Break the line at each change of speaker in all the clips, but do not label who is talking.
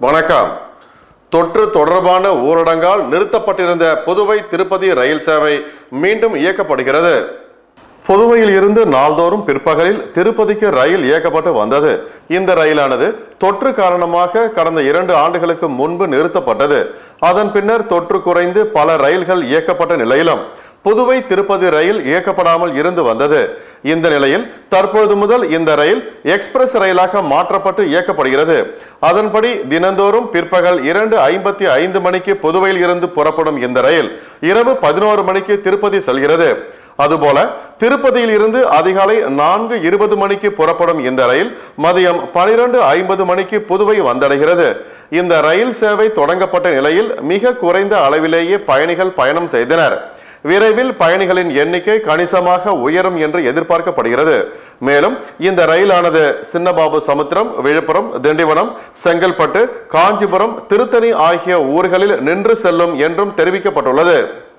வணக்கம் தொற்று தொடர்பான ஊரடங்கால் நிறுத்தப்பட்டிருந்த புதுவை திருப்பதி ரயில் சேவை மீண்டும் இயக்கப்படுகிறது புதுவையில் இருந்து நாள்தோறும் பிற்பகலில் திருப்பதிக்கு ரயில் இயக்கப்பட்டு வந்தது இந்த ரயிலானது தொற்று காரணமாக கடந்த இரண்டு ஆண்டுகளுக்கு முன்பு நிறுத்தப்பட்டது அதன் பின்னர் தொற்று குறைந்து பல ரயில்கள் இயக்கப்பட்ட நிலையிலும் புதுவை திருப்பதி ரயில் இயக்கப்படாமல் இருந்து வந்தது இந்த நிலையில் தற்பொழுது முதல் இந்த ரயில் எக்ஸ்பிரஸ் ரயிலாக மாற்றப்பட்டு இயக்கப்படுகிறது அதன்படி தினந்தோறும் பிற்பகல் இரண்டு ஐம்பத்தி ஐந்து மணிக்கு புதுவையில் இருந்து புறப்படும் இந்த ரயில் இரவு பதினோரு மணிக்கு திருப்பதி செல்கிறது அதுபோல திருப்பதியில் இருந்து அதிகாலை நான்கு இருபது மணிக்கு புறப்படும் இந்த ரயில் மதியம் பனிரெண்டு ஐம்பது மணிக்கு புதுவை வந்தடைகிறது இந்த ரயில் சேவை தொடங்கப்பட்ட நிலையில் மிக குறைந்த அளவிலேயே பயணிகள் பயணம் செய்தனர் விரைவில் பயணிகளின் எண்ணிக்கை கணிசமாக உயரும் என்று எதிர்பார்க்கப்படுகிறது மேலும் இந்த ரயிலானது சின்னபாபு சமுத்திரம் விழுப்புரம் திண்டிவனம் செங்கல்பட்டு காஞ்சிபுரம் திருத்தணி ஆகிய ஊர்களில் நின்று செல்லும் என்றும் தெரிவிக்கப்பட்டுள்ளது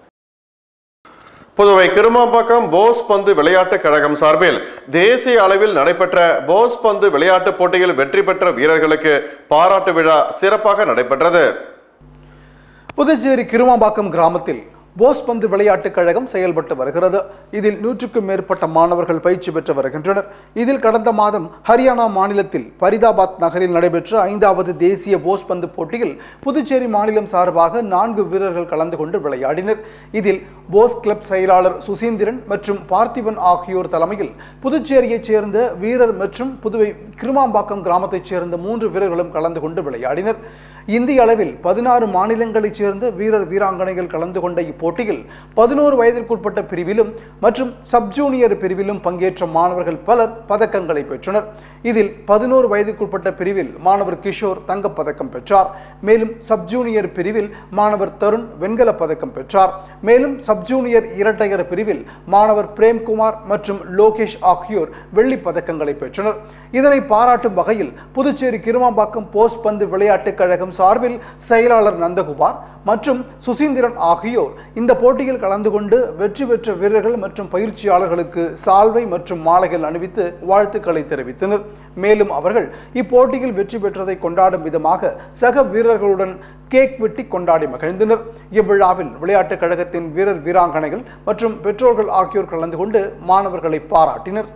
புதுவை கிருமாம்பாக்கம் போஸ் பந்து விளையாட்டுக் கழகம் சார்பில் தேசிய அளவில் நடைபெற்ற போஸ் பந்து விளையாட்டுப் போட்டியில் வெற்றி பெற்ற வீரர்களுக்கு பாராட்டு விழா சிறப்பாக நடைபெற்றது
புதுச்சேரி கிருமாம்பாக்கம் கிராமத்தில் போஸ் பந்து விளையாட்டுக் கழகம் செயல்பட்டு வருகிறது இதில் நூற்றுக்கும் மேற்பட்ட மாணவர்கள் பயிற்சி பெற்று வருகின்றனர் இதில் கடந்த மாதம் ஹரியானா மாநிலத்தில் பரிதாபாத் நகரில் நடைபெற்ற ஐந்தாவது தேசிய போஸ் பந்து போட்டியில் புதுச்சேரி மாநிலம் சார்பாக நான்கு வீரர்கள் கலந்து கொண்டு விளையாடினர் இதில் போஸ் கிளப் செயலாளர் சுசீந்திரன் மற்றும் பார்த்திபன் ஆகியோர் தலைமையில் புதுச்சேரியைச் சேர்ந்த வீரர் மற்றும் புதுவை கிருமாம்பாக்கம் கிராமத்தைச் சேர்ந்த மூன்று வீரர்களும் கலந்து கொண்டு விளையாடினர் இந்திய அளவில் பதினாறு மாநிலங்களைச் சேர்ந்த வீரர் வீராங்கனைகள் கலந்து கொண்ட இப்போட்டியில் பதினோரு வயதிற்குட்பட்ட பிரிவிலும் மற்றும் சப் ஜூனியர் பிரிவிலும் பங்கேற்ற மாணவர்கள் பலர் பதக்கங்களை பெற்றனர் இதில் பதினோரு வயதுக்குட்பட்ட பிரிவில் மாணவர் கிஷோர் தங்கப் பதக்கம் பெற்றார் மேலும் சப் ஜூனியர் பிரிவில் மாணவர் தருண் வெண்கலப் பதக்கம் பெற்றார் மேலும் சப் ஜூனியர் இரட்டையர் பிரிவில் மாணவர் பிரேம்குமார் மற்றும் லோகேஷ் ஆகியோர் வெள்ளிப் பதக்கங்களை பெற்றனர் இதனை பாராட்டும் வகையில் புதுச்சேரி கிருமாம்பாக்கம் போஸ்ட் பந்து விளையாட்டுக் கழகம் சார்பில் செயலாளர் நந்தகுமார் மற்றும் சுசீந்திரன் ஆகியோர் இந்த போட்டியில் கலந்து கொண்டு வெற்றி பெற்ற வீரர்கள் மற்றும் பயிற்சியாளர்களுக்கு சால்வை மற்றும் மாலைகள் அணிவித்து வாழ்த்துக்களை தெரிவித்தனர் மேலும் அவர்கள் இப்போட்டியில் வெற்றி பெற்றதை கொண்டாடும் விதமாக சக வீரர்களுடன் கேக் வெட்டி கொண்டாடி மகிழ்ந்தனர் இவ்விழாவில் விளையாட்டுக் கழகத்தின் வீரர் வீராங்கனைகள் மற்றும் பெற்றோர்கள் ஆகியோர் கலந்து கொண்டு மாணவர்களை பாராட்டினர்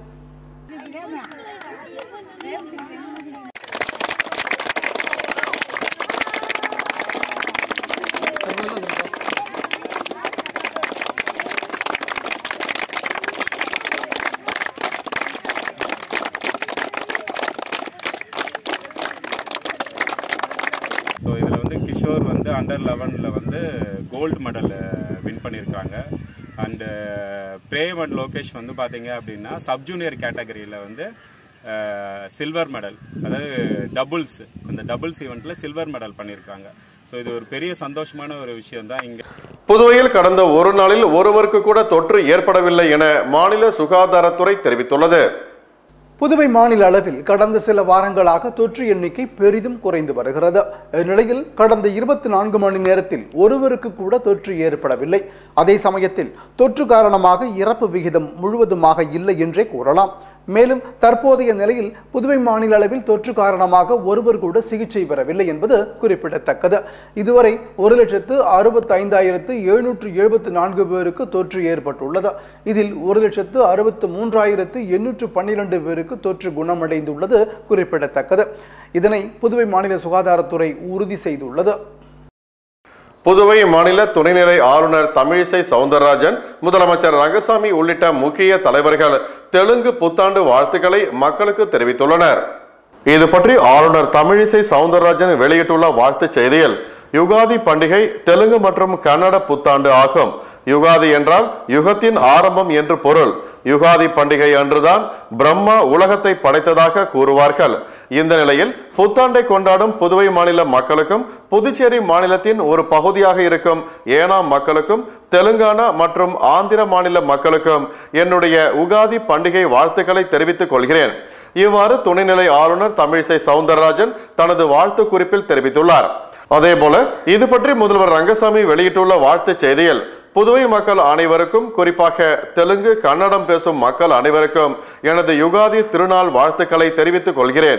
ஸோ இதில் வந்து கிஷோர் வந்து அண்டர் லெவனில் வந்து கோல்டு மெடல் வின் பண்ணியிருக்காங்க அண்டு பிரேம் அண்ட் லோகேஷ் வந்து பார்த்தீங்க அப்படின்னா சப் ஜூனியர் கேட்டகரியில் வந்து சில்வர் மெடல் அதாவது டபுள்ஸ் அந்த டபுள்ஸ் ஈவெண்ட்டில் சில்வர் மெடல் பண்ணியிருக்காங்க ஸோ இது ஒரு பெரிய சந்தோஷமான ஒரு விஷயம் தான் இங்கே
புதுவையில் கடந்த ஒரு நாளில் ஒருவருக்கு கூட தொற்று ஏற்படவில்லை என மாநில சுகாதாரத்துறை தெரிவித்துள்ளது
புதுவை மாநில அளவில் கடந்த சில வாரங்களாக தொற்று எண்ணிக்கை பெரிதும் குறைந்து வருகிறது இந்நிலையில் கடந்த இருபத்தி நான்கு மணி நேரத்தில் ஒருவருக்கு கூட தொற்று ஏற்படவில்லை அதே சமயத்தில் தொற்று காரணமாக இறப்பு விகிதம் முழுவதுமாக இல்லை என்றே கூறலாம் மேலும் தற்போதைய நிலையில் புதுவை மாநில அளவில் தொற்று காரணமாக ஒருவர் கூட சிகிச்சை பெறவில்லை என்பது குறிப்பிடத்தக்கது இதுவரை ஒரு லட்சத்து அறுபத்தி ஐந்தாயிரத்து எழுநூற்று எழுபத்தி நான்கு பேருக்கு தொற்று ஏற்பட்டுள்ளது இதில் ஒரு லட்சத்து அறுபத்து மூன்றாயிரத்து எண்ணூற்று பன்னிரண்டு பேருக்கு தொற்று குணமடைந்துள்ளது குறிப்பிடத்தக்கது இதனை புதுவை மாநில சுகாதாரத்துறை உறுதி செய்துள்ளது
புதுவை மாநில துணைநிலை ஆளுநர் தமிழிசை சவுந்தரராஜன் முதலமைச்சர் ரங்கசாமி உள்ளிட்ட முக்கிய தலைவர்கள் தெலுங்கு புத்தாண்டு வாழ்த்துக்களை மக்களுக்கு தெரிவித்துள்ளனர் இது பற்றி ஆளுநர் தமிழிசை சவுந்தரராஜன் வெளியிட்டுள்ள வாழ்த்துச் செய்தியில் யுகாதி பண்டிகை தெலுங்கு மற்றும் கன்னட புத்தாண்டு ஆகும் யுகாதி என்றால் யுகத்தின் ஆரம்பம் என்று பொருள் யுகாதி பண்டிகை அன்றுதான் பிரம்மா உலகத்தை படைத்ததாக கூறுவார்கள் இந்த நிலையில் புத்தாண்டை கொண்டாடும் புதுவை மாநில மக்களுக்கும் புதுச்சேரி மாநிலத்தின் ஒரு பகுதியாக இருக்கும் ஏனாம் மக்களுக்கும் தெலுங்கானா மற்றும் ஆந்திர மாநில மக்களுக்கும் என்னுடைய உகாதி பண்டிகை வாழ்த்துக்களை தெரிவித்துக் கொள்கிறேன் இவ்வாறு துணைநிலை ஆளுநர் தமிழிசை சவுந்தரராஜன் தனது வாழ்த்து குறிப்பில் தெரிவித்துள்ளார் அதேபோல இது பற்றி முதல்வர் ரங்கசாமி வெளியிட்டுள்ள வாழ்த்துச் செய்தியில் புதுவை மக்கள் அனைவருக்கும் குறிப்பாக தெலுங்கு கன்னடம் பேசும் மக்கள் அனைவருக்கும் எனது யுகாதி திருநாள் வாழ்த்துக்களை தெரிவித்துக் கொள்கிறேன்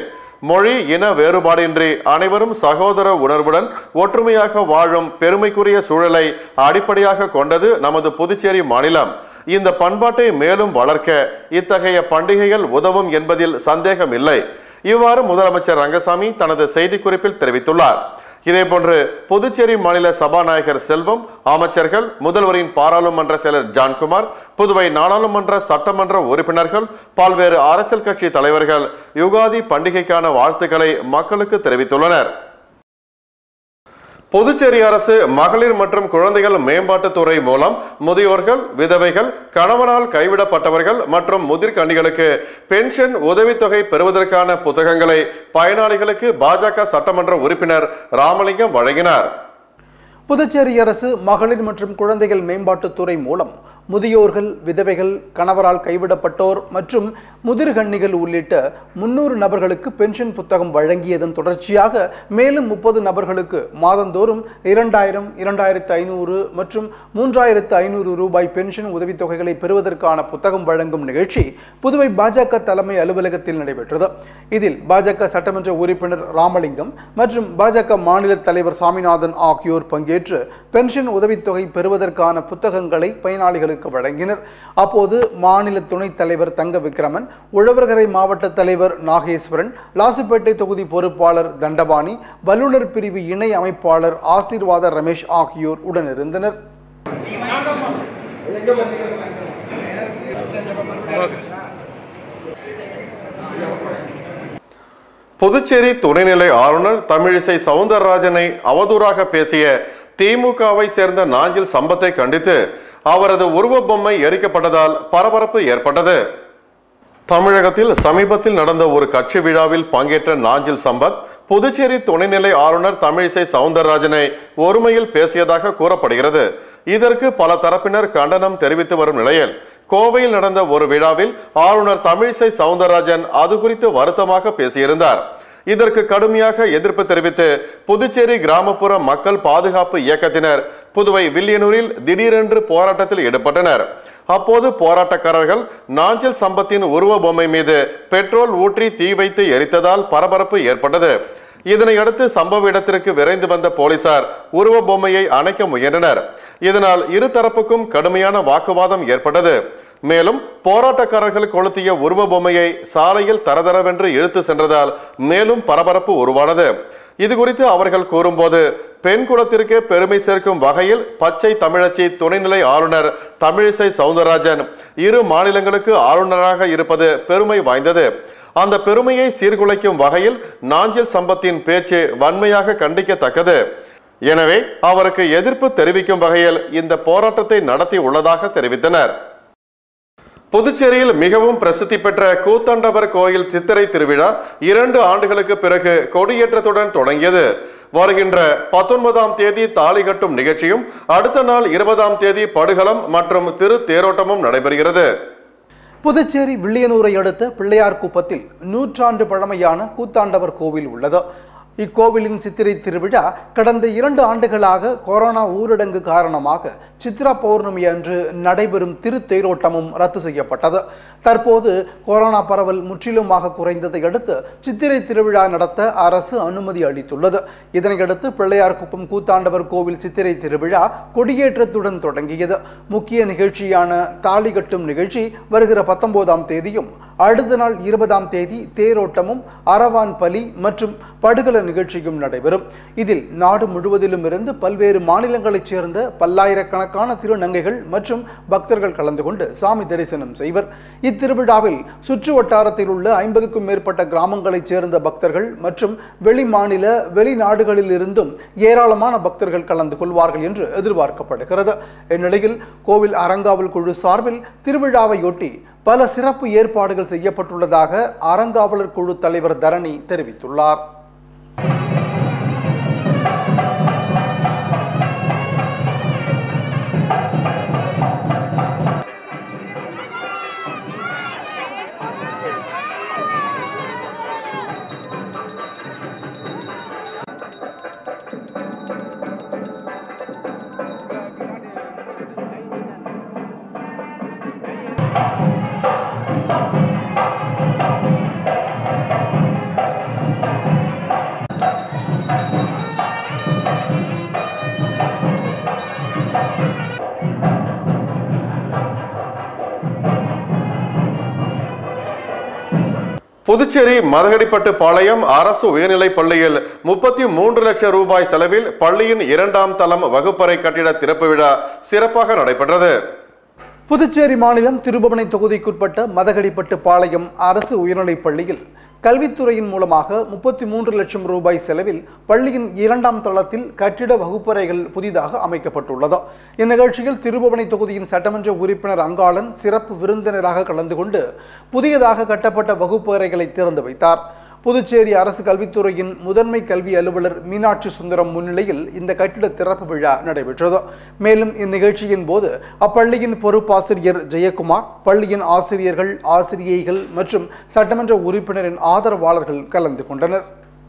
மொழி இன வேறுபாடின்றி அனைவரும் சகோதர உணர்வுடன் ஒற்றுமையாக வாழும் பெருமைக்குரிய சூழலை அடிப்படையாக கொண்டது நமது புதுச்சேரி மாநிலம் இந்த பண்பாட்டை மேலும் வளர்க்க இத்தகைய பண்டிகைகள் உதவும் என்பதில் சந்தேகம் இல்லை இவ்வாறு முதலமைச்சர் ரங்கசாமி தனது செய்திக்குறிப்பில் தெரிவித்துள்ளார் இதேபோன்று புதுச்சேரி மாநில சபாநாயகர் செல்வம் அமைச்சர்கள் முதல்வரின் பாராளுமன்ற செயலர் ஜான்குமார் புதுவை நாடாளுமன்ற சட்டமன்ற உறுப்பினர்கள் பல்வேறு அரசியல் கட்சி தலைவர்கள் யுகாதி பண்டிகைக்கான வாழ்த்துக்களை மக்களுக்கு தெரிவித்துள்ளனர் புதுச்சேரி அரசு மகளிர் மற்றும் குழந்தைகள் மேம்பாட்டுத் துறை மூலம் முதியோர்கள் விதவைகள் கணவனால் கைவிடப்பட்டவர்கள் மற்றும் முதிர்கண்ணிகளுக்கு பென்ஷன் உதவித்தொகை பெறுவதற்கான புத்தகங்களை பயனாளிகளுக்கு பாஜக சட்டமன்ற உறுப்பினர் ராமலிங்கம் வழங்கினார்
புதுச்சேரி அரசு மகளிர் மற்றும் குழந்தைகள் மேம்பாட்டுத்துறை மூலம் முதியோர்கள் விதவைகள் கணவரால் கைவிடப்பட்டோர் மற்றும் முதிர்கண்ணிகள் உள்ளிட்ட முன்னூறு நபர்களுக்கு பென்ஷன் புத்தகம் வழங்கியதன் தொடர்ச்சியாக மேலும் முப்பது நபர்களுக்கு மாதந்தோறும் இரண்டாயிரம் இரண்டாயிரத்து ஐநூறு மற்றும் மூன்றாயிரத்து ஐநூறு ரூபாய் பென்ஷன் உதவித்தொகைகளை பெறுவதற்கான புத்தகம் வழங்கும் நிகழ்ச்சி புதுவை பாஜக தலைமை அலுவலகத்தில் நடைபெற்றது இதில் பாஜக சட்டமன்ற உறுப்பினர் ராமலிங்கம் மற்றும் பாஜக மாநில தலைவர் சாமிநாதன் ஆகியோர் பங்கேற்று பென்ஷன் உதவித்தொகை பெறுவதற்கான புத்தகங்களை பயனாளிகளுக்கு வழங்கினர் அப்போது மாநில துணைத் தலைவர் தங்க விக்ரமன் உழவர்கரை மாவட்ட தலைவர் நாகேஸ்வரன் லாசுப்பேட்டை தொகுதி பொறுப்பாளர் தண்டபாணி வல்லுநர் பிரிவு இணை அமைப்பாளர் ஆசீர்வாத ரமேஷ் ஆகியோர் உடனிருந்தனர்
புதுச்சேரி துணைநிலை ஆளுநர் தமிழிசை சவுந்தரராஜனை அவதூறாக பேசிய திமுகவை சேர்ந்த நாஞ்சில் சம்பத்தை கண்டித்து அவரது உருவ பொம்மை எரிக்கப்பட்டதால் பரபரப்பு ஏற்பட்டது தமிழகத்தில் சமீபத்தில் நடந்த ஒரு கட்சி விழாவில் பங்கேற்ற நாஞ்சில் சம்பத் புதுச்சேரி துணைநிலை ஆளுநர் தமிழிசை சவுந்தரராஜனை ஒருமையில் பேசியதாக கூறப்படுகிறது இதற்கு பல தரப்பினர் கண்டனம் தெரிவித்து வரும் நிலையில் கோவையில் நடந்த ஒரு விழாவில் ஆளுநர் தமிழிசை சவுந்தரராஜன் அது குறித்து வருத்தமாக பேசியிருந்தார் இதற்கு கடுமையாக எதிர்ப்பு தெரிவித்து புதுச்சேரி கிராமப்புற மக்கள் பாதுகாப்பு இயக்கத்தினர் புதுவை வில்லியனூரில் திடீரென்று போராட்டத்தில் ஈடுபட்டனர் அப்போது போராட்டக்காரர்கள் நாஞ்சில் சம்பத்தின் உருவ பொம்மை மீது பெட்ரோல் ஊற்றி தீ வைத்து எரித்ததால் பரபரப்பு ஏற்பட்டது இதனையடுத்து சம்பவ இடத்திற்கு விரைந்து வந்த போலீசார் உருவ பொம்மையை அணைக்க முயன்றனர் இதனால் இரு தரப்புக்கும் கடுமையான வாக்குவாதம் ஏற்பட்டது மேலும் போராட்டக்காரர்கள் கொளுத்திய உருவ பொம்மையை சாலையில் தரதரவென்று இழுத்து சென்றதால் மேலும் பரபரப்பு உருவானது இது குறித்து அவர்கள் கூறும்போது பெண் குலத்திற்கு பெருமை சேர்க்கும் வகையில் பச்சை தமிழச்சி துணைநிலை ஆளுநர் தமிழிசை சவுந்தரராஜன் இரு மாநிலங்களுக்கு ஆளுநராக இருப்பது பெருமை வாய்ந்தது அந்த பெருமையை சீர்குலைக்கும் வகையில் நாஞ்சில் சம்பத்தின் பேச்சு வன்மையாக கண்டிக்கத்தக்கது எனவே அவருக்கு எதிர்ப்பு தெரிவிக்கும் வகையில் இந்த போராட்டத்தை நடத்தி உள்ளதாக தெரிவித்தனர் புதுச்சேரியில் மிகவும் பிரசித்தி பெற்ற கூத்தாண்டவர் கோயில் சித்திரை திருவிழா இரண்டு ஆண்டுகளுக்கு பிறகு கொடியேற்றத்துடன் தொடங்கியது வருகின்ற பத்தொன்பதாம் தேதி தாலி கட்டும் நிகழ்ச்சியும் அடுத்த நாள் இருபதாம் தேதி படுகளம் மற்றும் திரு தேரோட்டமும் நடைபெறுகிறது
புதுச்சேரி வில்லியனூரை அடுத்த பிள்ளையார் குப்பத்தில் நூற்றாண்டு பழமையான கூத்தாண்டவர் கோவில் உள்ளது இக்கோவிலின் சித்திரை திருவிழா கடந்த இரண்டு ஆண்டுகளாக கொரோனா ஊரடங்கு காரணமாக சித்ரா பௌர்ணமி அன்று நடைபெறும் திருத்தேரோட்டமும் ரத்து செய்யப்பட்டது தற்போது கொரோனா பரவல் முற்றிலுமாக குறைந்ததை அடுத்து சித்திரை திருவிழா நடத்த அரசு அனுமதி அளித்துள்ளது இதனையடுத்து பிள்ளையார்குப்பம் கூத்தாண்டவர் கோவில் சித்திரை திருவிழா கொடியேற்றத்துடன் தொடங்கியது முக்கிய நிகழ்ச்சியான தாலி கட்டும் நிகழ்ச்சி வருகிற பத்தொன்பதாம் தேதியும் அடுத்த நாள் இருபதாம் தேதி தேரோட்டமும் அரவான் பலி மற்றும் படுகள நிகழ்ச்சியும் நடைபெறும் இதில் நாடு முழுவதிலும் இருந்து பல்வேறு மாநிலங்களைச் சேர்ந்த பல்லாயிரக்கணக்கான திருநங்கைகள் மற்றும் பக்தர்கள் கலந்து கொண்டு சாமி தரிசனம் செய்வர் இத்திருவிழாவில் சுற்று வட்டாரத்தில் உள்ள ஐம்பதுக்கும் மேற்பட்ட கிராமங்களைச் சேர்ந்த பக்தர்கள் மற்றும் வெளி மாநில வெளிநாடுகளில் இருந்தும் ஏராளமான பக்தர்கள் கலந்து கொள்வார்கள் என்று எதிர்பார்க்கப்படுகிறது இந்நிலையில் கோவில் அறங்காவல் குழு சார்பில் திருவிழாவையொட்டி பல சிறப்பு ஏற்பாடுகள் செய்யப்பட்டுள்ளதாக அறங்காவலர் குழு தலைவர் தரணி தெரிவித்துள்ளார்
புதுச்சேரி மதகடிப்பட்டு பாளையம் அரசு உயர்நிலைப் பள்ளியில் முப்பத்தி மூன்று லட்சம் ரூபாய் செலவில் பள்ளியின் இரண்டாம் தளம் வகுப்பறை கட்டிட திறப்பு விழா சிறப்பாக நடைபெற்றது
புதுச்சேரி மாநிலம் திருபுவனை தொகுதிக்குட்பட்ட மதகடிப்பட்டு பாளையம் அரசு உயர்நிலைப் பள்ளியில் கல்வித்துறையின் மூலமாக முப்பத்தி மூன்று லட்சம் ரூபாய் செலவில் பள்ளியின் இரண்டாம் தளத்தில் கட்டிட வகுப்பறைகள் புதிதாக அமைக்கப்பட்டுள்ளது இந்நிகழ்ச்சியில் திருபுவனை தொகுதியின் சட்டமன்ற உறுப்பினர் அங்காளன் சிறப்பு விருந்தினராக கலந்து கொண்டு புதியதாக கட்டப்பட்ட வகுப்பறைகளை திறந்து வைத்தார் புதுச்சேரி அரசு கல்வித்துறையின் முதன்மை கல்வி அலுவலர் மீனாட்சி சுந்தரம் முன்னிலையில் இந்த கட்டிட திறப்பு விழா நடைபெற்றது மேலும் இந்நிகழ்ச்சியின் போது அப்பள்ளியின் பொறுப்பாசிரியர் ஜெயக்குமார் பள்ளியின் ஆசிரியர்கள் ஆசிரியைகள் மற்றும் சட்டமன்ற உறுப்பினரின் ஆதரவாளர்கள் கலந்து கொண்டனர்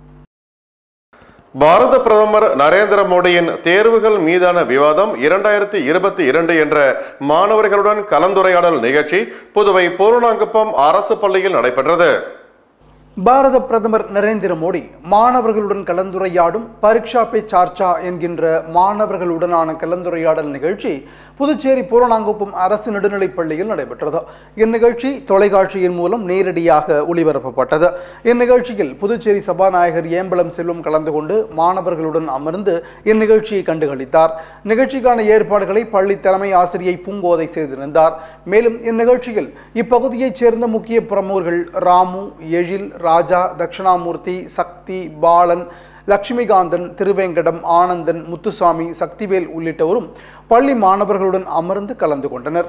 பாரத பிரதமர் நரேந்திர மோடியின் தேர்வுகள் மீதான விவாதம் இரண்டாயிரத்தி இருபத்தி இரண்டு என்ற மாணவர்களுடன் கலந்துரையாடல் நிகழ்ச்சி புதுவை பூர்ணாங்குப்பம் அரசு பள்ளியில் நடைபெற்றது
பாரத பிரதமர் நரேந்திர மோடி மாணவர்களுடன் கலந்துரையாடும் பரீட்சா பே சார்ச்சா என்கின்ற மாணவர்களுடனான கலந்துரையாடல் நிகழ்ச்சி புதுச்சேரி பூரணாங்குப்பம் அரசு நடுநிலைப் பள்ளியில் நடைபெற்றது இந்நிகழ்ச்சி தொலைக்காட்சியின் மூலம் நேரடியாக ஒளிபரப்பப்பட்டது இந்நிகழ்ச்சியில் புதுச்சேரி சபாநாயகர் ஏம்பலம் செல்வம் கலந்து கொண்டு மாணவர்களுடன் அமர்ந்து இந்நிகழ்ச்சியை கண்டுகளித்தார் நிகழ்ச்சிக்கான ஏற்பாடுகளை பள்ளி தலைமை ஆசிரியை பூங்கோதை செய்திருந்தார் மேலும் இந்நிகழ்ச்சியில் இப்பகுதியைச் சேர்ந்த முக்கிய பிரமுகர்கள் ராமு எழில் ராஜா தட்சிணாமூர்த்தி சக்தி பாலன் லட்சுமிகாந்தன் திருவேங்கடம் ஆனந்தன் முத்துசாமி சக்திவேல் உள்ளிட்டோரும் பள்ளி மாணவர்களுடன் அமர்ந்து கலந்து கொண்டனர்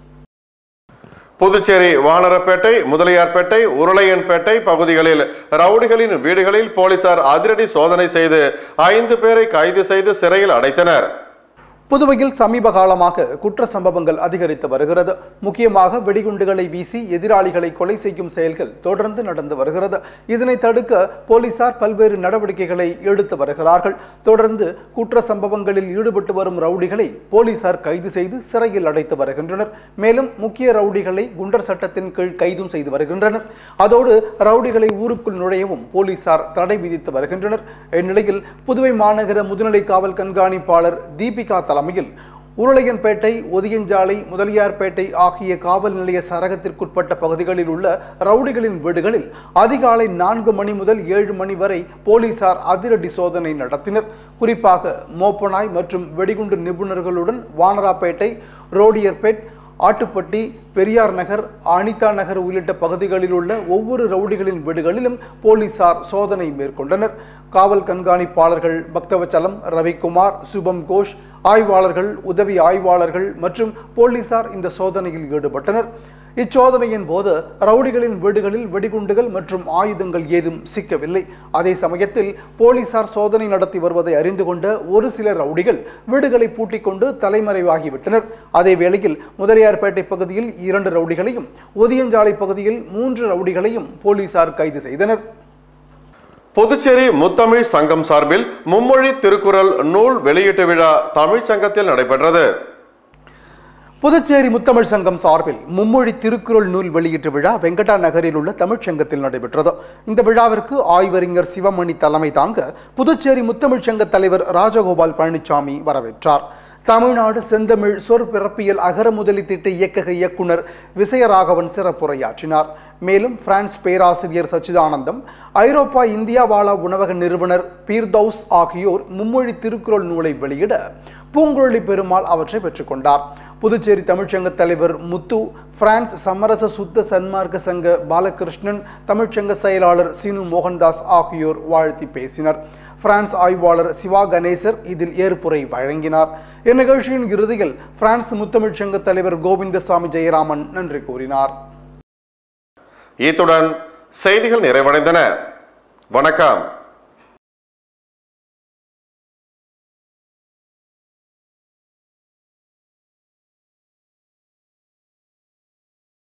புதுச்சேரி வானரப்பேட்டை முதலியார்பேட்டை உருளையன்பேட்டை பகுதிகளில் ரவுடிகளின் வீடுகளில் போலீசார் அதிரடி சோதனை செய்து ஐந்து பேரை கைது செய்து சிறையில் அடைத்தனர்
புதுவையில் சமீப காலமாக குற்ற சம்பவங்கள் அதிகரித்து வருகிறது முக்கியமாக வெடிகுண்டுகளை வீசி எதிராளிகளை கொலை செய்யும் செயல்கள் தொடர்ந்து நடந்து வருகிறது இதனை தடுக்க போலீசார் பல்வேறு நடவடிக்கைகளை எடுத்து வருகிறார்கள் தொடர்ந்து குற்ற சம்பவங்களில் ஈடுபட்டு வரும் ரவுடிகளை போலீசார் கைது செய்து சிறையில் அடைத்து வருகின்றனர் மேலும் முக்கிய ரவுடிகளை குண்டர் சட்டத்தின் கீழ் கைதும் செய்து வருகின்றனர் அதோடு ரவுடிகளை ஊருக்குள் நுழையவும் போலீசார் தடை விதித்து வருகின்றனர் இந்நிலையில் புதுவை மாநகர முதுநிலை காவல் கண்காணிப்பாளர் தீபிகா தலைமையில் உருளையன்பேட்டை ஒதியஞ்சாலை முதலியார்பேட்டை ஆகிய காவல் நிலைய சரகத்திற்குட்பட்ட பகுதிகளில் உள்ள ரவுடிகளின் வீடுகளில் அதிகாலை நான்கு மணி முதல் ஏழு மணி வரை போலீசார் அதிரடி சோதனை நடத்தினர் குறிப்பாக மோப்பனாய் மற்றும் வெடிகுண்டு நிபுணர்களுடன் வானராப்பேட்டை ரோடியர்பேட் ஆட்டுப்பட்டி பெரியார் நகர் அனிதா நகர் உள்ளிட்ட பகுதிகளில் உள்ள ஒவ்வொரு ரவுடிகளின் வீடுகளிலும் போலீசார் சோதனை மேற்கொண்டனர் காவல் கண்காணிப்பாளர்கள் பக்தவச்சலம் ரவிக்குமார் சுபம் கோஷ் ஆய்வாளர்கள் உதவி ஆய்வாளர்கள் மற்றும் போலீசார் இந்த சோதனையில் ஈடுபட்டனர் இச்சோதனையின் போது ரவுடிகளின் வீடுகளில் வெடிகுண்டுகள் மற்றும் ஆயுதங்கள் ஏதும் சிக்கவில்லை அதே சமயத்தில் போலீசார் சோதனை நடத்தி வருவதை அறிந்து கொண்ட ஒரு சில ரவுடிகள் வீடுகளை பூட்டிக் கொண்டு தலைமறைவாகிவிட்டனர் அதே வேளையில் முதலியார்பேட்டை பகுதியில் இரண்டு ரவுடிகளையும் ஒதியஞ்சாலை பகுதியில் மூன்று ரவுடிகளையும் போலீசார் கைது செய்தனர்
புதுச்சேரி முத்தமிழ் சங்கம் சார்பில் மும்மொழி திருக்குறள் நூல் வெளியீட்டு விழா தமிழ்ச் சங்கத்தில் நடைபெற்றது
புதுச்சேரி முத்தமிழ் சங்கம் சார்பில் மும்மொழி திருக்குறள் நூல் வெளியீட்டு விழா வெங்கடா நகரில் உள்ள தமிழ்ச் சங்கத்தில் நடைபெற்றது இந்த விழாவிற்கு ஆய்வறிஞர் சிவமணி தலைமை தாங்க புதுச்சேரி முத்தமிழ் சங்க தலைவர் ராஜகோபால் பழனிசாமி வரவேற்றார் தமிழ்நாடு செந்தமிழ் சொற்பிறப்பியல் அகர முதலி திட்ட இயக்கக இயக்குனர் விசயராகவன் சிறப்புரையாற்றினார் மேலும் பிரான்ஸ் பேராசிரியர் சச்சிதானந்தம் ஐரோப்பா இந்தியா வாழா உணவக நிறுவனர் பீர்தௌஸ் ஆகியோர் மும்மொழி திருக்குறள் நூலை வெளியிட பூங்குழலி பெருமாள் அவற்றை பெற்றுக்கொண்டார் புதுச்சேரி தமிழ்ச்சங்க தலைவர் முத்து பிரான்ஸ் சமரச சுத்த சன்மார்க்க சங்க பாலகிருஷ்ணன் தமிழ்ச்சங்க செயலாளர் சீனு மோகன்தாஸ் ஆகியோர் வாழ்த்தி பேசினர் பிரான்ஸ் ஆய்வாளர் சிவா கணேசர் இதில் ஏற்புரை வழங்கினார் இந்நிகழ்ச்சியின் இறுதியில் பிரான்ஸ் முத்தமிழ்ச் சங்க தலைவர் கோவிந்தசாமி ஜெயராமன் நன்றி கூறினார்
இத்துடன் செய்திகள் நிறைவடைந்தன வணக்கம்